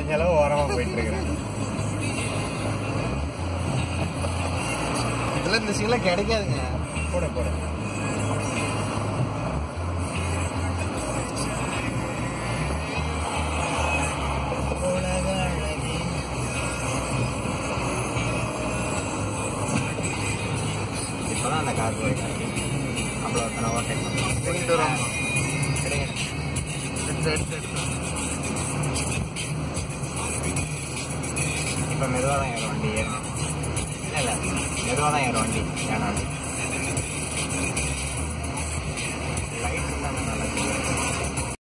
முடிஞ்ச அளவு ஓரமா போயிட்டு இருக்கிறேன் இதெல்லாம் இந்த சீன்லாம் கிடைக்காதுங்க போட போட இப்பதான் அந்த கார் போயிட்டு அவ்வளோ ஒருத்தனை ஓட்டேன் போயிட்டு வரோம். இப்போ மெதுவாக தான் ஏறும் வண்டி ஏறும் இல்லை இல்லை மெதுவாக தான் ஏறும் வண்டி ஏன்னா வண்டி